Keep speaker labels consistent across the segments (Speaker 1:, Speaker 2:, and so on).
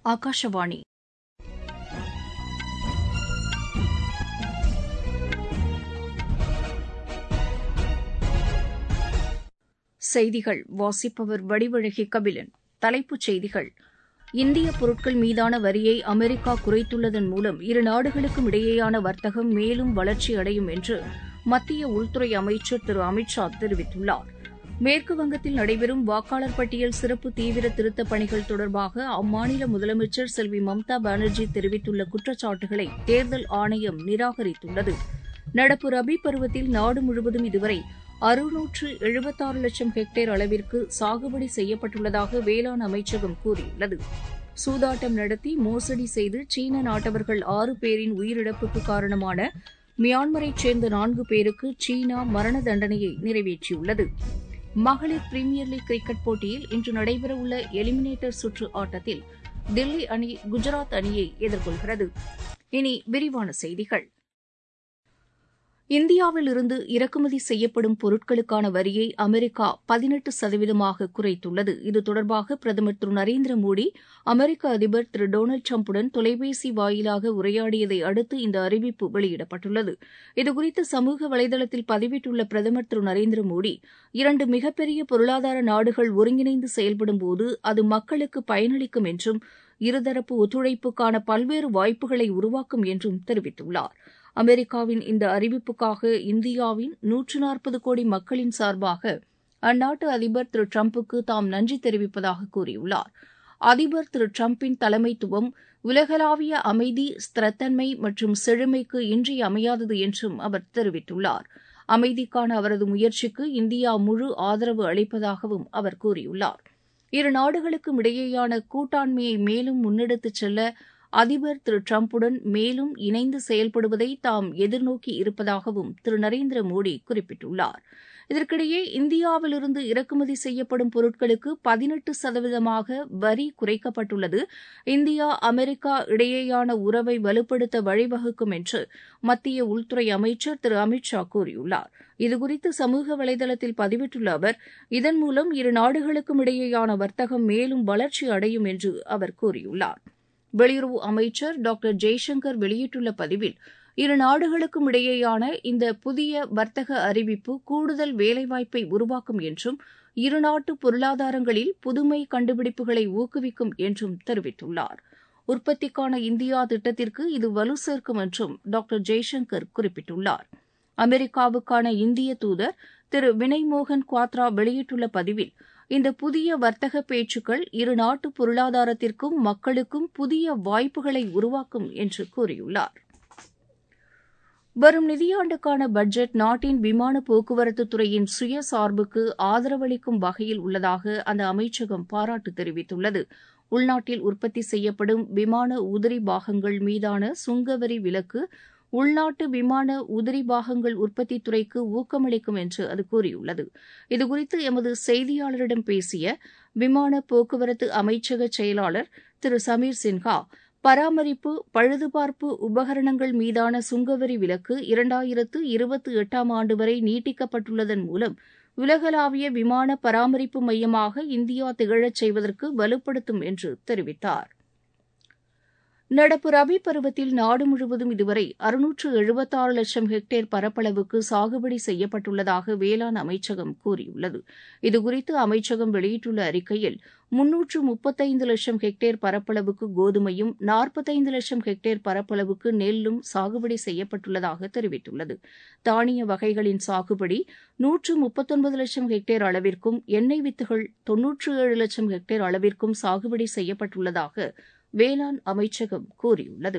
Speaker 1: ஆகாஷவாணி செய்திகள் வாசிப்பவர் வடிவழகி கபிலன் தலைப்புச் செய்திகள் இந்திய பொருட்கள் மீதான வரியை அமெரிக்கா குறைத்துள்ளதன் மூலம் இரு நாடுகளுக்கும் இடையேயான வர்த்தகம் மேலும் வளர்ச்சியடையும் என்று மத்திய உள்துறை அமைச்சர் திரு அமித் ஷா தெரிவித்துள்ளார் மேற்கு வங்கத்தில் நடைபெறும் வாக்காளர் பட்டியல் சிறப்பு தீவிர திருத்தப் பணிகள் தொடர்பாக அம்மாநில முதலமைச்சர் செல்வி மம்தா பானர்ஜி தெரிவித்துள்ள குற்றச்சாட்டுகளை தேர்தல் ஆணையம் நிராகரித்துள்ளது நடப்பு ரபி பருவத்தில் நாடு முழுவதும் இதுவரை அறுநூற்று எழுபத்தாறு லட்சம் ஹெக்டேர் அளவிற்கு சாகுபடி செய்யப்பட்டுள்ளதாக வேளாண் அமைச்சகம் கூறியுள்ளது சூதாட்டம் நடத்தி மோசடி செய்து சீன நாட்டவர்கள் ஆறு பேரின் உயிரிழப்புக்கு காரணமான மியான்மரைச் சேர்ந்த நான்கு பேருக்கு சீனா மரண தண்டனையை நிறைவேற்றியுள்ளது மகளிர் பிரீமியர் லீக் கிரிக்கெட் போட்டியில் இன்று நடைபெறவுள்ள எலிமினேட்டர் சுற்று ஆட்டத்தில் தில்லி அணி குஜராத் அணியை எதிர்கொள்கிறது இனி விரிவான செய்திகள் இந்தியாவில் இருந்து இறக்குமதி செய்யப்படும் பொருட்களுக்கான வரியை அமெரிக்கா பதினெட்டு சதவீதமாக குறைத்துள்ளது இது தொடர்பாக பிரதமர் திரு நரேந்திர மோடி அமெரிக்க அதிபர் திரு டொனால்டு டிரம்புடன் தொலைபேசி வாயிலாக உரையாடியதை அடுத்து இந்த அறிவிப்பு வெளியிடப்பட்டுள்ளது இதுகுறித்து சமூக வலைதளத்தில் பதிவிட்டுள்ள பிரதமர் திரு நரேந்திர மோடி இரண்டு மிகப்பெரிய பொருளாதார நாடுகள் ஒருங்கிணைந்து செயல்படும்போது அது மக்களுக்கு பயனளிக்கும் என்றும் இருதரப்பு ஒத்துழைப்புக்கான பல்வேறு வாய்ப்புகளை உருவாக்கும் என்றும் தெரிவித்துள்ளார் அமெரிக்காவின் இந்த அறிவிப்புக்காக இந்தியாவின் நூற்று நாற்பது கோடி மக்களின் சார்பாக அந்நாட்டு அதிபர் திரு டிரம்புக்கு தாம் நன்றி தெரிவிப்பதாக கூறியுள்ளார் அதிபர் திரு டிரம்பின் தலைமைத்துவம் உலகளாவிய அமைதி ஸ்திரத்தன்மை மற்றும் செழுமைக்கு இன்றியமையாதது என்றும் அவர் தெரிவித்துள்ளார் அமைதிக்கான அவரது முயற்சிக்கு இந்தியா முழு ஆதரவு அளிப்பதாகவும் அவர் கூறியுள்ளார் இரு நாடுகளுக்கும் இடையேயான கூட்டாண்மையை மேலும் முன்னெடுத்துச் செல்ல அதிபர் திரு டிரம்புடன் மேலும் இணைந்து செயல்படுவதை தாம் எதிர்நோக்கி இருப்பதாகவும் திரு நரேந்திர மோடி குறிப்பிட்டுள்ளார் இதற்கிடையே இந்தியாவிலிருந்து இறக்குமதி செய்யப்படும் பொருட்களுக்கு பதினெட்டு சதவீதமாக வரி குறைக்கப்பட்டுள்ளது இந்தியா அமெரிக்கா இடையேயான உறவை வலுப்படுத்த வழிவகுக்கும் என்று மத்திய உள்துறை அமைச்சர் திரு அமித் ஷா கூறியுள்ளார் இதுகுறித்து சமூக வலைதளத்தில் பதிவிட்டுள்ள அவர் இதன் மூலம் இரு நாடுகளுக்கும் இடையேயான வர்த்தகம் மேலும் வளர்ச்சி அடையும் என்று அவர் கூறியுள்ளார் வெளியுறவு அமைச்சர் டாக்டர் ஜெய்சங்கர் வெளியிட்டுள்ள பதிவில் இரு நாடுகளுக்கும் இடையேயான இந்த புதிய வர்த்தக அறிவிப்பு கூடுதல் வேலைவாய்ப்பை உருவாக்கும் என்றும் இருநாட்டு பொருளாதாரங்களில் புதுமை கண்டுபிடிப்புகளை ஊக்குவிக்கும் என்றும் தெரிவித்துள்ளார் உற்பத்திக்கான இந்தியா திட்டத்திற்கு இது வலு சேர்க்கும் என்றும் டாக்டர் ஜெய்சங்கர் குறிப்பிட்டுள்ளார் அமெரிக்காவுக்கான இந்திய தூதர் திரு வினய் மோகன் குவாத்ரா வெளியிட்டுள்ள பதிவில் இந்த புதிய வர்த்தக பேச்சுக்கள் இரு நாட்டு பொருளாதாரத்திற்கும் மக்களுக்கும் புதிய வாய்ப்புகளை உருவாக்கும் என்று கூறியுள்ளார் வரும் நிதியாண்டுக்கான பட்ஜெட் நாட்டின் விமான போக்குவரத்து துறையின் சுயசார்புக்கு ஆதரவளிக்கும் வகையில் உள்ளதாக அந்த அமைச்சகம் பாராட்டு தெரிவித்துள்ளது உள்நாட்டில் உற்பத்தி செய்யப்படும் விமான உதிரி பாகங்கள் மீதான சுங்கவரி விலக்கு உள்நாட்டு விமான உதிரி பாகங்கள் உற்பத்தி துறைக்கு ஊக்கமளிக்கும் என்று அது கூறியுள்ளது இதுகுறித்து எமது செய்தியாளரிடம் பேசிய விமான போக்குவரத்து அமைச்சக செயலாளர் திரு சமீர் சின்ஹா பராமரிப்பு பழுதுபார்ப்பு உபகரணங்கள் மீதான சுங்கவரி விலக்கு இரண்டாயிரத்து இருபத்தி எட்டாம் ஆண்டு வரை நீட்டிக்கப்பட்டுள்ளதன் மூலம் உலகளாவிய விமான பராமரிப்பு மையமாக இந்தியா திகழச் செய்வதற்கு வலுப்படுத்தும் என்று தெரிவித்தார் நடப்பு ரபி பருவத்தில் நாடு முழுவதும் இதுவரை அறுநூற்று எழுபத்தாறு லட்சம் ஹெக்டேர் பரப்பளவுக்கு சாகுபடி செய்யப்பட்டுள்ளதாக வேளாண் அமைச்சகம் கூறியுள்ளது இதுகுறித்து அமைச்சகம் வெளியிட்டுள்ள அறிக்கையில் முன்னூற்று முப்பத்தைந்து லட்சம் ஹெக்டேர் பரப்பளவுக்கு கோதுமையும் நாற்பத்தைந்து லட்சம் ஹெக்டேர் பரப்பளவுக்கு நெல்லும் சாகுபடி செய்யப்பட்டுள்ளதாக தெரிவித்துள்ளது தானிய வகைகளின் சாகுபடி நூற்று முப்பத்தொன்பது லட்சம் ஹெக்டேர் அளவிற்கும் எண்ணெய் வித்துகள் தொன்னூற்று ஏழு லட்சம் ஹெக்டேர் அளவிற்கும் சாகுபடி செய்யப்பட்டுள்ளதாக வேளாண் அமைச்சகம் கூறியுள்ளது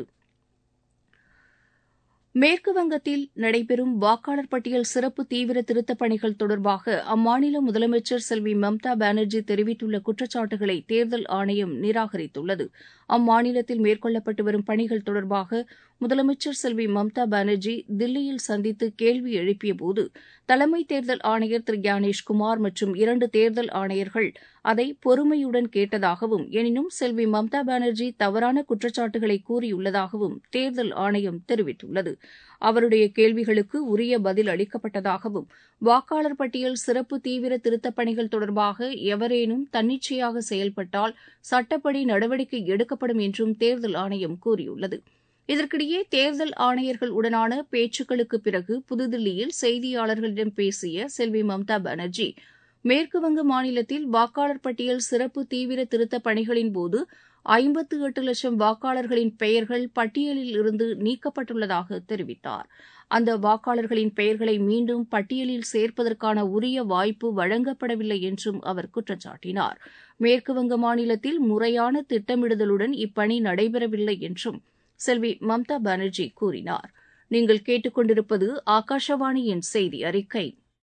Speaker 1: மேற்கு வங்கத்தில் நடைபெறும் வாக்காளர் பட்டியல் சிறப்பு தீவிர திருத்தப் பணிகள் தொடர்பாக அம்மாநில முதலமைச்சர் செல்வி மம்தா பானர்ஜி தெரிவித்துள்ள குற்றச்சாட்டுகளை தேர்தல் ஆணையம் நிராகரித்துள்ளது அம்மாநிலத்தில் மேற்கொள்ளப்பட்டு வரும் பணிகள் தொடர்பாக முதலமைச்சர் செல்வி மம்தா பானர்ஜி தில்லியில் சந்தித்து கேள்வி எழுப்பியபோது தலைமை தேர்தல் ஆணையர் திரு ஞானேஷ்குமார் மற்றும் இரண்டு தேர்தல் ஆணையர்கள் அதை பொறுமையுடன் கேட்டதாகவும் எனினும் செல்வி மம்தா பானர்ஜி தவறான குற்றச்சாட்டுகளை கூறியுள்ளதாகவும் தேர்தல் ஆணையம் தெரிவித்துள்ளது அவருடைய கேள்விகளுக்கு உரிய பதில் அளிக்கப்பட்டதாகவும் வாக்காளர் பட்டியல் சிறப்பு தீவிர திருத்தப் பணிகள் தொடர்பாக எவரேனும் தன்னிச்சையாக செயல்பட்டால் சட்டப்படி நடவடிக்கை எடுக்கப்படும் என்றும் தேர்தல் ஆணையம் கூறியுள்ளது இதற்கிடையே தேர்தல் ஆணையர்கள் உடனான பேச்சுக்களுக்கு பிறகு புதுதில்லியில் செய்தியாளர்களிடம் பேசிய செல்வி மம்தா பானர்ஜி மேற்குவங்க மாநிலத்தில் வாக்காளர் பட்டியல் சிறப்பு தீவிர திருத்தப் பணிகளின் போது ஐம்பத்து எட்டு லட்சம் வாக்காளர்களின் பெயர்கள் பட்டியலில் இருந்து நீக்கப்பட்டுள்ளதாக தெரிவித்தார் அந்த வாக்காளர்களின் பெயர்களை மீண்டும் பட்டியலில் சேர்ப்பதற்கான உரிய வாய்ப்பு வழங்கப்படவில்லை என்றும் அவர் குற்றம் சாட்டினார் மேற்குவங்க மாநிலத்தில் முறையான திட்டமிடுதலுடன் இப்பணி நடைபெறவில்லை என்றும் செல்வி மம்தா பானர்ஜி கூறினார் நீங்கள் கேட்டுக்கொண்டிருப்பது ஆகாஷவாணியின் செய்தி அறிக்கை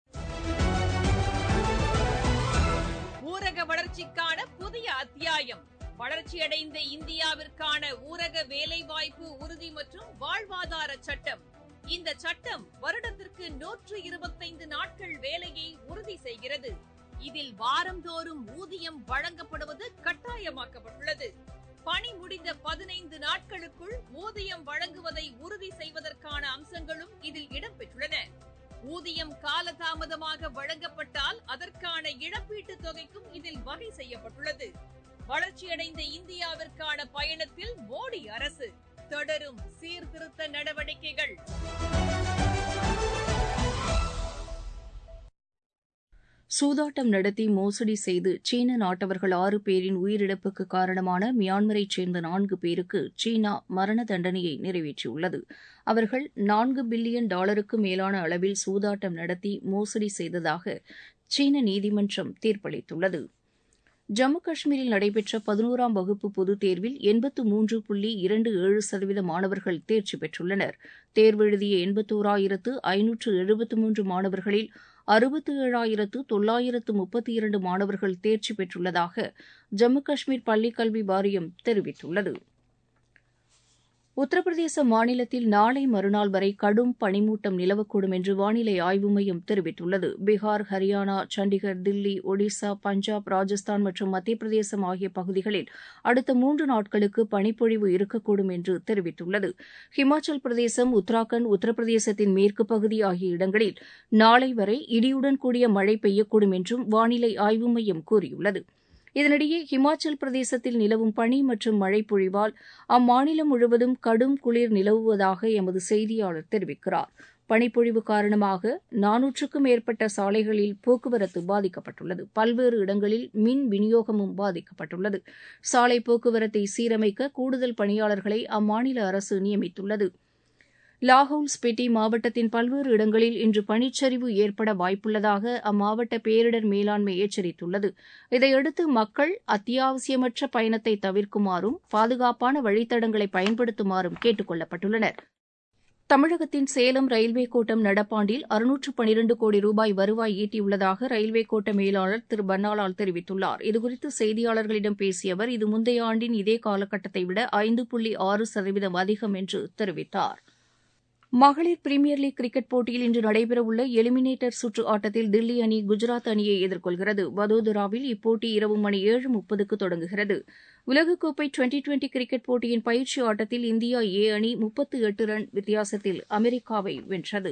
Speaker 2: ஊரக வளர்ச்சிக்கான புதிய அத்தியாயம் வளர்ச்சியடைந்த இந்தியாவிற்கான ஊரக வேலைவாய்ப்பு உறுதி மற்றும் வாழ்வாதார சட்டம் இந்த சட்டம் வருடத்திற்கு நூற்று இருபத்தைந்து நாட்கள் வேலையை உறுதி செய்கிறது இதில் வாரந்தோறும் ஊதியம் வழங்கப்படுவது கட்டாயமாக்கப்பட்டுள்ளது பணி முடிந்த பதினைந்து நாட்களுக்குள் ஊதியம் வழங்குவதை உறுதி செய்வதற்கான அம்சங்களும் இதில் இடம்பெற்றுள்ளன ஊதியம் காலதாமதமாக வழங்கப்பட்டால் அதற்கான இழப்பீட்டுத் தொகைக்கும் இதில் வகை செய்யப்பட்டுள்ளது வளர்ச்சியடைந்த இந்தியாவிற்கான பயணத்தில் மோடி அரசு தொடரும் சீர்திருத்த நடவடிக்கைகள்
Speaker 1: சூதாட்டம் நடத்தி மோசடி செய்து சீன நாட்டவர்கள் ஆறு பேரின் உயிரிழப்புக்கு காரணமான மியான்மரைச் சேர்ந்த நான்கு பேருக்கு சீனா மரண தண்டனையை நிறைவேற்றியுள்ளது அவர்கள் நான்கு பில்லியன் டாலருக்கு மேலான அளவில் சூதாட்டம் நடத்தி மோசடி செய்ததாக சீன நீதிமன்றம் தீர்ப்பளித்துள்ளது ஜம்மு காஷ்மீரில் நடைபெற்ற பதினோராம் வகுப்பு பொதுத் தேர்வில் எண்பத்து மூன்று புள்ளி இரண்டு ஏழு சதவீத மாணவர்கள் தேர்ச்சி பெற்றுள்ளனர் தேர்வெழுதிய எண்பத்தோராயிரத்து ஐநூற்று எழுபத்து மூன்று மாணவர்களில் அறுபத்து ஏழாயிரத்து தொள்ளாயிரத்து முப்பத்தி இரண்டு மாணவர்கள் தேர்ச்சி பெற்றுள்ளதாக ஜம்மு காஷ்மீர் பள்ளிக் கல்வி வாரியம் தெரிவித்துள்ளது உத்தரப்பிரதேச மாநிலத்தில் நாளை மறுநாள் வரை கடும் பனிமூட்டம் நிலவக்கூடும் என்று வானிலை ஆய்வு மையம் தெரிவித்துள்ளது பீகார் ஹரியானா சண்டிகர் தில்லி ஒடிசா பஞ்சாப் ராஜஸ்தான் மற்றும் மத்திய பிரதேசம் ஆகிய பகுதிகளில் அடுத்த மூன்று நாட்களுக்கு பனிப்பொழிவு இருக்கக்கூடும் என்று தெரிவித்துள்ளது ஹிமாச்சல் பிரதேசம் உத்தராகண்ட் உத்தரப்பிரதேசத்தின் மேற்கு பகுதி ஆகிய இடங்களில் நாளை வரை இடியுடன் கூடிய மழை பெய்யக்கூடும் என்றும் வானிலை ஆய்வு மையம் கூறியுள்ளது இதனிடையே ஹிமாச்சல் பிரதேசத்தில் நிலவும் பனி மற்றும் மழை பொழிவால் அம்மாநிலம் முழுவதும் கடும் குளிர் நிலவுவதாக எமது செய்தியாளர் தெரிவிக்கிறார் பனிப்பொழிவு காரணமாக நானூற்றுக்கும் மேற்பட்ட சாலைகளில் போக்குவரத்து பாதிக்கப்பட்டுள்ளது பல்வேறு இடங்களில் மின் விநியோகமும் பாதிக்கப்பட்டுள்ளது சாலை போக்குவரத்தை சீரமைக்க கூடுதல் பணியாளர்களை அம்மாநில அரசு நியமித்துள்ளது லாஹவுல் ஸ்பிட்டி மாவட்டத்தின் பல்வேறு இடங்களில் இன்று பனிச்சரிவு ஏற்பட வாய்ப்புள்ளதாக அம்மாவட்ட பேரிடர் மேலாண்மை எச்சரித்துள்ளது இதையடுத்து மக்கள் அத்தியாவசியமற்ற பயணத்தை தவிர்க்குமாறும் பாதுகாப்பான வழித்தடங்களை பயன்படுத்துமாறும் கேட்டுக் கொள்ளப்பட்டுள்ளனர் தமிழகத்தின் சேலம் ரயில்வே கோட்டம் நடப்பாண்டில் அறுநூற்று பனிரண்டு கோடி ரூபாய் வருவாய் ஈட்டியுள்ளதாக ரயில்வே கோட்ட மேலாளர் திரு பன்னாலால் தெரிவித்துள்ளார் இதுகுறித்து செய்தியாளர்களிடம் பேசிய அவர் இது முந்தைய ஆண்டின் இதே காலகட்டத்தை விட ஐந்து புள்ளி ஆறு சதவீதம் அதிகம் என்று தெரிவித்தார் மகளிர் பிரீமியர் லீக் கிரிக்கெட் போட்டியில் இன்று நடைபெறவுள்ள எலிமினேட்டர் சுற்று ஆட்டத்தில் தில்லி அணி குஜராத் அணியை எதிர்கொள்கிறது வதோதராவில் இப்போட்டி இரவு மணி ஏழு முப்பதுக்கு தொடங்குகிறது உலகக்கோப்பை டுவெண்டி டுவெண்டி கிரிக்கெட் போட்டியின் பயிற்சி ஆட்டத்தில் இந்தியா ஏ அணி முப்பத்து எட்டு ரன் வித்தியாசத்தில் அமெரிக்காவை வென்றது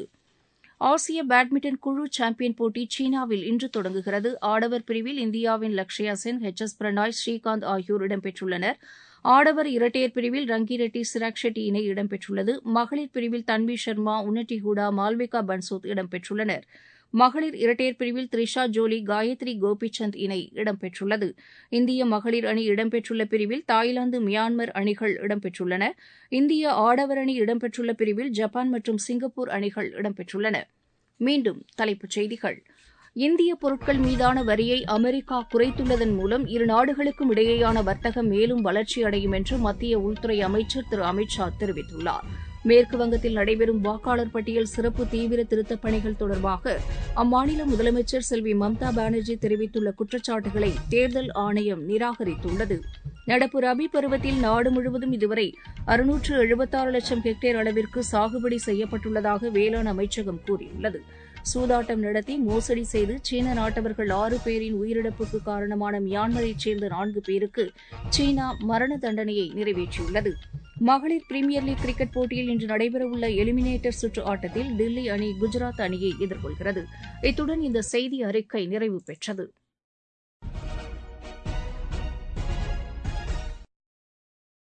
Speaker 1: ஆசிய பேட்மிண்டன் குழு சாம்பியன் போட்டி சீனாவில் இன்று தொடங்குகிறது ஆடவர் பிரிவில் இந்தியாவின் லக்ஷயா சென் ஹெச் எஸ் பிரணாய் ஸ்ரீகாந்த் ஆகியோர் இடம்பெற்றுள்ளனர் ஆடவர் இரட்டையர் பிரிவில் ரங்கிரெட்டி சிராக் ஷெட்டி இணை இடம்பெற்றுள்ளது மகளிர் பிரிவில் தன்வி சர்மா உன்னட்டி ஹூடா மால்விகா பன்சோத் இடம்பெற்றுள்ளனர் மகளிர் இரட்டையர் பிரிவில் த்ரிஷா ஜோலி காயத்ரி கோபிசந்த் இணை இடம்பெற்றுள்ளது இந்திய மகளிர் அணி இடம்பெற்றுள்ள பிரிவில் தாய்லாந்து மியான்மர் அணிகள் இடம்பெற்றுள்ளன இந்திய ஆடவர் அணி இடம்பெற்றுள்ள பிரிவில் ஜப்பான் மற்றும் சிங்கப்பூர் அணிகள் இடம்பெற்றுள்ளன மீண்டும் தலைப்புச் செய்திகள் இந்திய பொருட்கள் மீதான வரியை அமெரிக்கா குறைத்துள்ளதன் மூலம் இரு நாடுகளுக்கும் இடையேயான வர்த்தகம் மேலும் வளர்ச்சியடையும் என்று மத்திய உள்துறை அமைச்சர் திரு அமித் ஷா தெரிவித்துள்ளார் மேற்கு வங்கத்தில் நடைபெறும் வாக்காளர் பட்டியல் சிறப்பு தீவிர திருத்தப் பணிகள் தொடர்பாக அம்மாநில முதலமைச்சர் செல்வி மம்தா பானர்ஜி தெரிவித்துள்ள குற்றச்சாட்டுகளை தேர்தல் ஆணையம் நிராகரித்துள்ளது நடப்பு ரபி பருவத்தில் நாடு முழுவதும் இதுவரை அறுநூற்று எழுபத்தாறு லட்சம் ஹெக்டேர் அளவிற்கு சாகுபடி செய்யப்பட்டுள்ளதாக வேளாண் அமைச்சகம் கூறியுள்ளது சூதாட்டம் நடத்தி மோசடி செய்து சீன நாட்டவர்கள் ஆறு பேரின் உயிரிழப்புக்கு காரணமான மியான்மரைச் சேர்ந்த நான்கு பேருக்கு சீனா மரண தண்டனையை நிறைவேற்றியுள்ளது மகளிர் பிரீமியர் லீக் கிரிக்கெட் போட்டியில் இன்று நடைபெறவுள்ள எலிமினேட்டர் சுற்று ஆட்டத்தில் தில்லி அணி குஜராத் அணியை எதிர்கொள்கிறது இத்துடன் இந்த செய்தி அறிக்கை நிறைவு பெற்றது